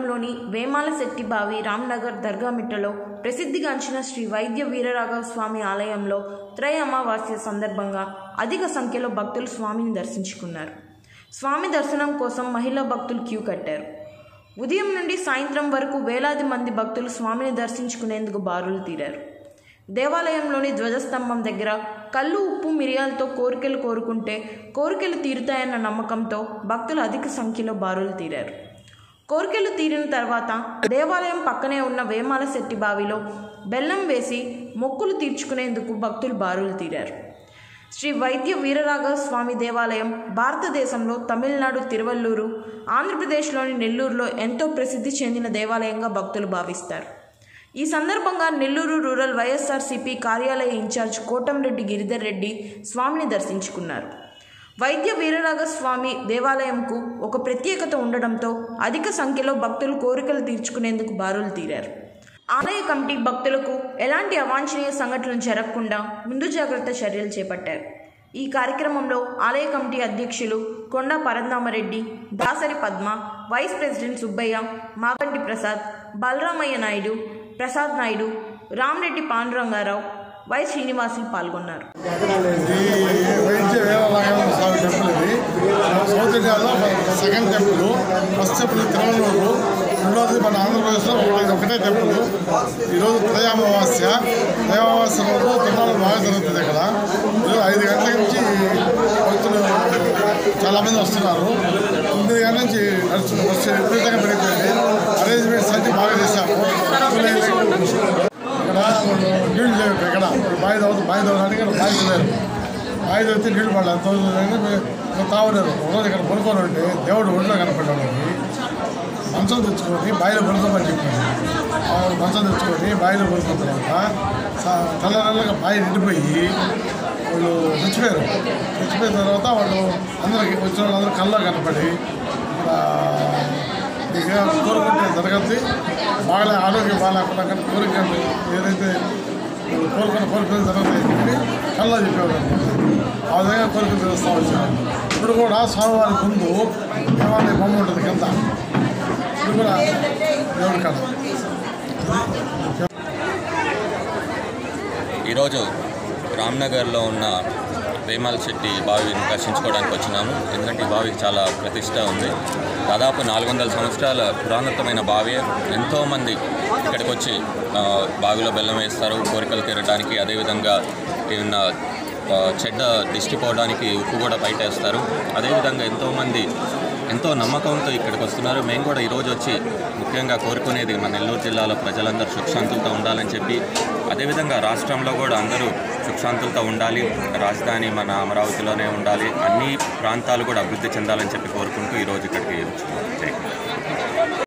మండలంలోని వేమాలశెట్టి బావి రామ్నగర్ దర్గామిట్టలో ప్రసిద్ధిగాంచిన శ్రీ వైద్య వీరరాఘవ స్వామి ఆలయంలో త్రయ అమావాస్య సందర్భంగా అధిక సంఖ్యలో భక్తులు స్వామిని దర్శించుకున్నారు స్వామి దర్శనం కోసం మహిళా భక్తులు క్యూ కట్టారు ఉదయం నుండి సాయంత్రం వరకు వేలాది మంది భక్తులు స్వామిని దర్శించుకునేందుకు బారులు తీరారు దేవాలయంలోని ధ్వజస్తంభం దగ్గర కళ్ళు ఉప్పు మిరియాలతో కోరికలు కోరుకుంటే కోరికలు తీరుతాయన్న నమ్మకంతో భక్తులు అధిక సంఖ్యలో బారులు తీరారు కోరికలు తీరిన తర్వాత దేవాలయం పక్కనే ఉన్న వేమాల శెట్టి బావిలో బెల్లం వేసి మొక్కులు తీర్చుకునేందుకు భక్తులు బారులు తీరారు శ్రీ వైద్య వీరరాఘవ స్వామి దేవాలయం భారతదేశంలో తమిళనాడు తిరువల్లూరు ఆంధ్రప్రదేశ్లోని నెల్లూరులో ఎంతో ప్రసిద్ధి చెందిన దేవాలయంగా భక్తులు భావిస్తారు ఈ సందర్భంగా నెల్లూరు రూరల్ వైఎస్ఆర్సీపీ కార్యాలయ ఇన్ఛార్జ్ కోటంరెడ్డి గిరిధర్ రెడ్డి స్వామిని దర్శించుకున్నారు వైద్య వీరరాఘ స్వామి దేవాలయంకు ఒక ప్రత్యేకత ఉండడంతో అధిక సంఖ్యలో భక్తులు కోరికలు తీర్చుకునేందుకు బారులు తీరారు ఆలయ కమిటీ భక్తులకు ఎలాంటి అవాంఛనీయ సంఘటనలు జరగకుండా ముందు జాగ్రత్త చర్యలు చేపట్టారు ఈ కార్యక్రమంలో ఆలయ కమిటీ అధ్యక్షులు Konda Parandhamareddy Dasari Padma vice president Subbaiah Maganti Prasad Balaramaiah Naidu Prasad Naidu Ramareddy Pandurangarao Y Srinivasulu పాల్గొన్నారు ఈ వైద్య వీరరాఘవ స్వామి టెంపుల్ ఇది సౌత్ ఇండియాలో second temple first temple Tiruvallur రెండోది మన ఆంధ్రప్రదేశ్లో ఒకటి ఒకటే టెంపుల్ ఈరోజు త్రయామావాస్య త్రయామావాస్య రోజు తిరుమల బాగా జరుగుతుంది ఇక్కడ ఈరోజు ఐదు గంటల నుంచి భక్తులు చాలామంది వస్తున్నారు తొమ్మిది గంటల నుంచి నడుస్తున్న బస్సు విపరీతంగా పెరిగిపోయింది అరేంజ్మెంట్స్ అన్ని బాగా చేశాము ఇక్కడ నీళ్ళు లేవు ఇక్కడ బావి తవ్వుతుంది బావి తవ్వడానికి ఇక్కడ బావి లేదు బావి తవ్వితే నీళ్ళు పడలేదు తవ్వుతుంది తావలేరు ఒకరోజు ఇక్కడ పడుకొని ఉంటే దేవుడు ఒంట్లో కనపడ్డాడు మంచం తెచ్చుకొని బావిలో పడుకోమని చెప్పాడు ఆ మంచం తెచ్చుకొని బావిలో పడుకున్న తర్వాత సా- తెల్లనల్లగా బావి నిండిపోయి వాళ్ళు చచ్చిపోయారు చచ్చిపోయిన తర్వాత వాళ్ళు అందరికి వచ్చిన వాళ్ళందరూ కళ్ళలో కనపడి ఇక్కడ మీకు కోరుకుంటే జరగద్ది బాగా ఆరోగ్యం బాగాలేకుండా కానీ కోరిక ఏదైతే వాళ్ళు కోరుకున్న కోరికలు జరుగుతాయి చెప్పి కళ్ళలో చెప్పేవారు ఆ విధంగా కోరికలు తెలుస్తూ వచ్చారు ఇప్పుడు కూడా స్వామివారి ముందు దేవాలయ బొమ్మ ఉంటుంది కింద ఇప్పుడు కూడా దేవుడి కాడ ఈరోజు రామ్నగర్లో ఉన్న వేమాల్ శెట్టి బావిని దర్శించుకోవడానికి వచ్చినాము ఎందుకంటే ఈ బావికి చాలా ప్రతిష్ట ఉంది దాదాపు నాలుగు వందల సంవత్సరాల పురాతనమైన బావి ఎంతోమంది ఇక్కడికి వచ్చి ఆ, బావిలో బెల్లం వేస్తారు కోరికలు తీరడానికి అదేవిధంగా ఏమన్నా ఆ, చెడ్డ దిష్టి పోవడానికి ఉప్పు కూడా బయటేస్తారు అదేవిధంగా ఎంతోమంది ఎంతో నమ్మకంతో ఇక్కడికి వస్తున్నారు మేము కూడా ఈరోజు వచ్చి ముఖ్యంగా కోరుకునేది మన నెల్లూరు జిల్లాలో ప్రజలందరూ సుఖశాంతులతో ఉండాలని చెప్పి అదేవిధంగా రాష్ట్రంలో కూడా అందరూ సుఖశాంతులతో ఉండాలి రాజధాని మన అమరావతిలోనే ఉండాలి అన్ని ప్రాంతాలు కూడా అభివృద్ధి చెందాలని చెప్పి కోరుకుంటూ ఈరోజు ఇక్కడికి వచ్చాము జై హింద్.